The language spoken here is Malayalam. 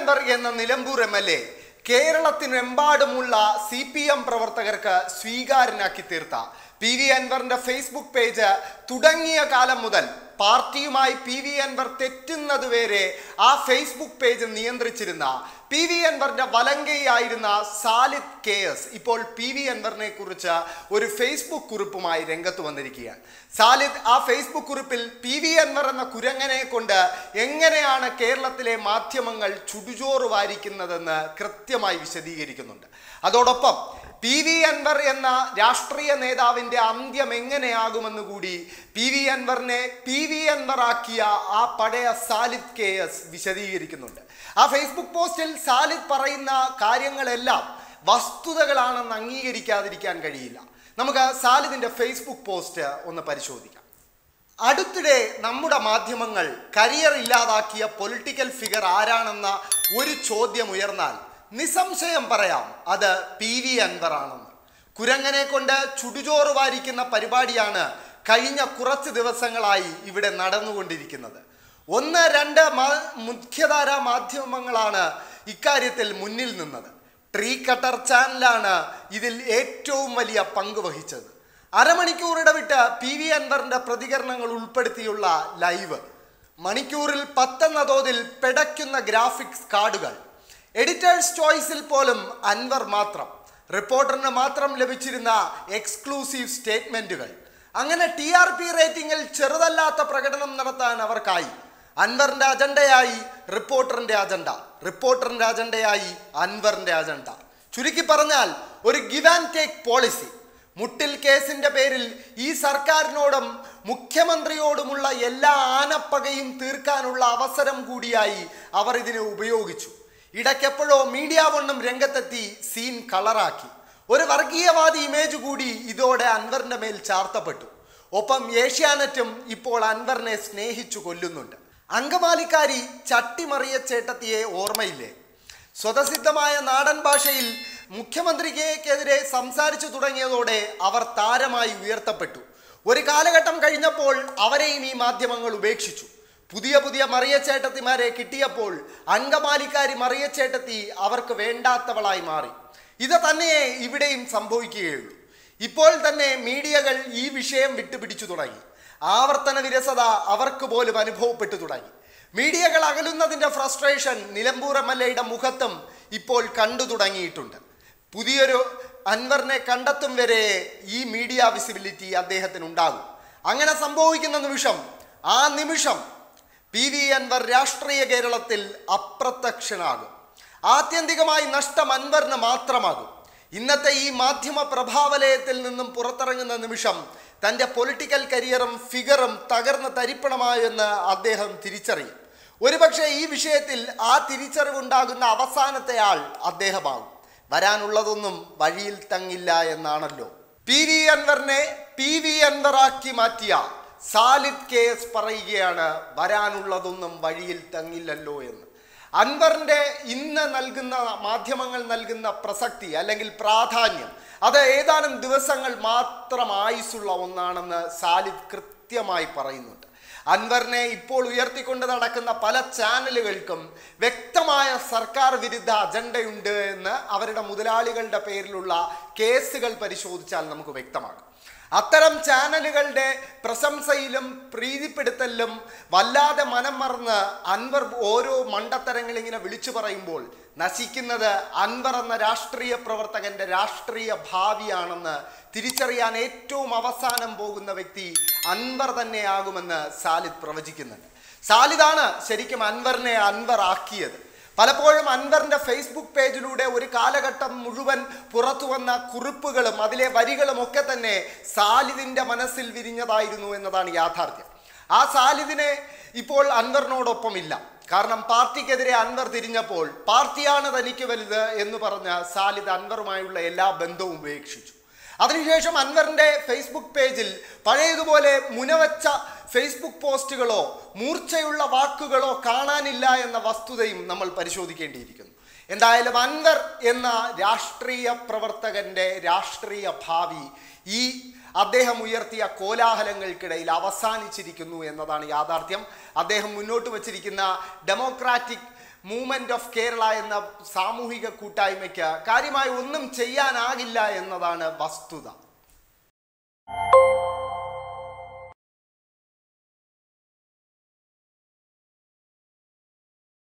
അൻവർ എന്ന നിലമ്പൂർ എം എൽ എ കേരളത്തിനെമ്പാടുമുള്ള സി പി എം പ്രവർത്തകർക്ക് സ്വീകാര്യനാക്കി തീർത്ത പി വി അൻവറിന്റെ ഫേസ്ബുക്ക് പേജ് തുടങ്ങിയ കാലം മുതൽ പാർട്ടിയുമായി പി വി അൻവർ തെറ്റുന്നത് വരെ ആ ഫേസ്ബുക്ക് പേജ് നിയന്ത്രിച്ചിരുന്ന പി വി അൻവറിന്റെ വലങ്കയായിരുന്ന സാലിദ് കെ എസ് ഇപ്പോൾ പി വി അൻവറിനെ കുറിച്ച് ഒരു ഫേസ്ബുക്ക് കുറിപ്പുമായി രംഗത്ത് വന്നിരിക്കുകയാണ് സാലിദ് ആ ഫേസ്ബുക്ക് കുറിപ്പിൽ പി വി അൻവർ എന്ന കുരങ്ങനെ കൊണ്ട് എങ്ങനെയാണ് കേരളത്തിലെ മാധ്യമങ്ങൾ ചുടുചോറ് വാരിക്കുന്നതെന്ന് കൃത്യമായി വിശദീകരിക്കുന്നുണ്ട് അതോടൊപ്പം പി വി അൻവർ എന്ന രാഷ്ട്രീയ നേതാവിന്റെ അന്ത്യം എങ്ങനെയാകുമെന്ന് കൂടി പി വി അൻവറിനെ പി വി അൻവർ ആക്കിയ ആ പഴയ സാലിദ് കെ എസ് വിശദീകരിക്കുന്നുണ്ട് ആ ഫേസ്ബുക്ക് പോസ്റ്റിൽ സാലിദ് പറയുന്ന കാര്യങ്ങളെല്ലാം വസ്തുതകളാണെന്ന് അംഗീകരിക്കാതിരിക്കാൻ കഴിയില്ല നമുക്ക് സാലിദിന്റെ ഫേസ്ബുക്ക് പോസ്റ്റ് ഒന്ന് പരിശോധിക്കാം അടുത്തിടെ നമ്മുടെ മാധ്യമങ്ങൾ കരിയർ ഇല്ലാതാക്കിയ പൊളിറ്റിക്കൽ ഫിഗർ ആരാണെന്ന ഒരു ചോദ്യം ഉയർന്നാൽ നിസ്സംശയം പറയാം അത് പി വി അൻവർ ആണെന്ന് കുരങ്ങനെ കൊണ്ട് ചുടുചോറ് വാരിക്കുന്ന പരിപാടിയാണ് കഴിഞ്ഞ കുറച്ച് ദിവസങ്ങളായി ഇവിടെ നടന്നുകൊണ്ടിരിക്കുന്നത് ഒന്ന് രണ്ട് മാ- മുഖ്യധാരാ മാധ്യമങ്ങളാണ് ഇക്കാര്യത്തിൽ മുന്നിൽ നിന്നത് ട്രീ കട്ടർ ചാനലാണ് ഇതിൽ ഏറ്റവും വലിയ പങ്ക് വഹിച്ചത് അരമണിക്കൂർ ഇടവിട്ട് പി വി അൻവറിന്റെ പ്രതികരണങ്ങൾ ഉൾപ്പെടുത്തിയുള്ള ലൈവ് മണിക്കൂറിൽ പത്തെന്ന തോതിൽ പിടയ്ക്കുന്ന ഗ്രാഫിക്സ് കാർഡുകൾ എഡിറ്റേഴ്സ് ചോയ്സിൽ പോലും അൻവർ മാത്രം റിപ്പോർട്ടറിന് മാത്രം ലഭിച്ചിരുന്ന എക്സ്ക്ലൂസീവ് സ്റ്റേറ്റ്മെന്റുകൾ അങ്ങനെ ടി ആർ പി റേറ്റിംഗിൽ ചെറുതല്ലാത്ത പ്രകടനം നടത്താൻ അവർക്കായി അൻവറിന്റെ അജണ്ടയായി റിപ്പോർട്ടറിന്റെ അജണ്ട റിപ്പോർട്ടറിന്റെ അജണ്ടയായി അൻവറിന്റെ അജണ്ട ചുരുക്കി പറഞ്ഞാൽ ഒരു ഗിവ് ആൻഡ് ടേക്ക് പോളിസി മുട്ടിൽ കേസിന്റെ പേരിൽ ഈ സർക്കാരിനോടും മുഖ്യമന്ത്രിയോടുമുള്ള എല്ലാ ആനപ്പകയും തീർക്കാനുള്ള അവസരം കൂടിയായി അവർ ഇതിനെ ഉപയോഗിച്ചു ഇടയ്ക്കെപ്പോഴോ മീഡിയ വണ്ണും രംഗത്തെത്തി സീൻ കളറാക്കി ഒരു വർഗീയവാദി ഇമേജ് കൂടി ഇതോടെ അൻവറിന്റെ മേൽ ചാർത്തപ്പെട്ടു ഒപ്പം ഏഷ്യാനെറ്റും ഇപ്പോൾ അൻവറിനെ സ്നേഹിച്ചു കൊല്ലുന്നുണ്ട് അങ്കമാലിക്കാരി ചട്ടിമറിയ ചേട്ടത്തിയെ ഓർമ്മയില്ലേ സ്വതസിദ്ധമായ നാടൻ ഭാഷയിൽ മുഖ്യമന്ത്രിക്കെതിരെ സംസാരിച്ചു തുടങ്ങിയതോടെ അവർ താരമായി ഉയർത്തപ്പെട്ടു ഒരു കാലഘട്ടം കഴിഞ്ഞപ്പോൾ അവരെയും ഈ മാധ്യമങ്ങൾ ഉപേക്ഷിച്ചു പുതിയ പുതിയ മറിയച്ചേട്ടത്തിമാരെ കിട്ടിയപ്പോൾ അങ്കമാലിക്കാരി മറിയച്ചേട്ടത്തി അവർക്ക് വേണ്ടാത്തവളായി മാറി ഇത് തന്നെയേ ഇവിടെയും സംഭവിക്കുകയുള്ളൂ ഇപ്പോൾ തന്നെ മീഡിയകൾ ഈ വിഷയം വിട്ടുപിടിച്ചു തുടങ്ങി ആവർത്തന വിരസത അവർക്ക് പോലും അനുഭവപ്പെട്ടു തുടങ്ങി മീഡിയകൾ അകലുന്നതിന്റെ ഫ്രസ്ട്രേഷൻ നിലമ്പൂർ എം എൽ എയുടെ മുഖത്തും ഇപ്പോൾ കണ്ടു തുടങ്ങിയിട്ടുണ്ട് പുതിയൊരു അൻവറിനെ കണ്ടെത്തും വരെ ഈ മീഡിയ വിസിബിലിറ്റി അദ്ദേഹത്തിന് ഉണ്ടാകും അങ്ങനെ സംഭവിക്കുന്ന നിമിഷം ആ നിമിഷം പി വി അൻവർ രാഷ്ട്രീയ കേരളത്തിൽ അപ്രത്യക്ഷനാകും ആത്യന്തികമായി നഷ്ടം അൻവറിന് മാത്രമാകും ഇന്നത്തെ ഈ മാധ്യമ പ്രഭാവലയത്തിൽ നിന്നും പുറത്തിറങ്ങുന്ന നിമിഷം തൻ്റെ പൊളിറ്റിക്കൽ കരിയറും ഫിഗറും തകർന്ന് തരിപ്പണമായെന്ന് അദ്ദേഹം തിരിച്ചറിയും ഒരുപക്ഷെ ഈ വിഷയത്തിൽ ആ തിരിച്ചറിവുണ്ടാകുന്ന അവസാനത്തെ ആൾ അദ്ദേഹമാകും വരാനുള്ളതൊന്നും വഴിയിൽ തങ്ങില്ല എന്നാണല്ലോ പി വി അൻവറിനെ പി വി അൻവറാക്കി മാറ്റിയ സാലിദ് കെ എസ് പറയുകയാണ് വരാനുള്ളതൊന്നും വഴിയിൽ തങ്ങില്ലല്ലോ എന്ന് അൻവറിന്റെ ഇന്ന് നൽകുന്ന മാധ്യമങ്ങൾ നൽകുന്ന പ്രസക്തി അല്ലെങ്കിൽ പ്രാധാന്യം അത് ഏതാനും ദിവസങ്ങൾ മാത്രം ആയുസ്സുള്ള ഒന്നാണെന്ന് സാലിദ് കൃത്യമായി പറയുന്നുണ്ട് അൻവറിനെ ഇപ്പോൾ ഉയർത്തിക്കൊണ്ട് നടക്കുന്ന പല ചാനലുകൾക്കും വ്യക്തമായ സർക്കാർ വിരുദ്ധ അജണ്ടയുണ്ട് എന്ന് അവരുടെ മുതലാളികളുടെ പേരിലുള്ള കേസുകൾ പരിശോധിച്ചാൽ നമുക്ക് വ്യക്തമാകും അത്തരം ചാനലുകളുടെ പ്രശംസയിലും പ്രീതിപ്പെടുത്തലിലും വല്ലാതെ മനം മറന്ന് അൻവർ ഓരോ മണ്ടത്തരങ്ങൾ ഇങ്ങനെ വിളിച്ചു പറയുമ്പോൾ നശിക്കുന്നത് അൻവർ എന്ന രാഷ്ട്രീയ പ്രവർത്തകന്റെ രാഷ്ട്രീയ ഭാവിയാണെന്ന് തിരിച്ചറിയാൻ ഏറ്റവും അവസാനം പോകുന്ന വ്യക്തി അൻവർ തന്നെയാകുമെന്ന് സാലിദ് പ്രവചിക്കുന്നുണ്ട് സാലിദാണ് ശരിക്കും അൻവറിനെ അൻവർ ആക്കിയത് പലപ്പോഴും അൻവറിന്റെ ഫേസ്ബുക്ക് പേജിലൂടെ ഒരു കാലഘട്ടം മുഴുവൻ പുറത്തു വന്ന കുറിപ്പുകളും അതിലെ വരികളും ഒക്കെ തന്നെ സാലിദിന്റെ മനസ്സിൽ വിരിഞ്ഞതായിരുന്നു എന്നതാണ് യാഥാർത്ഥ്യം ആ സാലിദിനെ ഇപ്പോൾ അൻവറിനോടൊപ്പം ഇല്ല കാരണം പാർട്ടിക്കെതിരെ അൻവർ തിരിഞ്ഞപ്പോൾ പാർട്ടിയാണ് തനിക്ക് വലുത് എന്ന് പറഞ്ഞ സാലിദ് അൻവറുമായുള്ള എല്ലാ ബന്ധവും ഉപേക്ഷിച്ചു അതിനുശേഷം അൻവറിന്റെ ഫേസ്ബുക്ക് പേജിൽ പഴയതുപോലെ മുനവച്ച ഫേസ്ബുക്ക് പോസ്റ്റുകളോ മൂർച്ചയുള്ള വാക്കുകളോ കാണാനില്ല എന്ന വസ്തുതയും നമ്മൾ പരിശോധിക്കേണ്ടിയിരിക്കുന്നു എന്തായാലും അൻവർ എന്ന രാഷ്ട്രീയ പ്രവർത്തകന്റെ രാഷ്ട്രീയ ഭാവി ഈ അദ്ദേഹം ഉയർത്തിയ കോലാഹലങ്ങൾക്കിടയിൽ അവസാനിച്ചിരിക്കുന്നു എന്നതാണ് യാഥാർത്ഥ്യം അദ്ദേഹം മുന്നോട്ട് വച്ചിരിക്കുന്ന ഡെമോക്രാറ്റിക് മൂവ്മെന്റ് ഓഫ് കേരള എന്ന സാമൂഹിക കൂട്ടായ്മയ്ക്ക് കാര്യമായി ഒന്നും ചെയ്യാനാകില്ല എന്നതാണ് വസ്തുത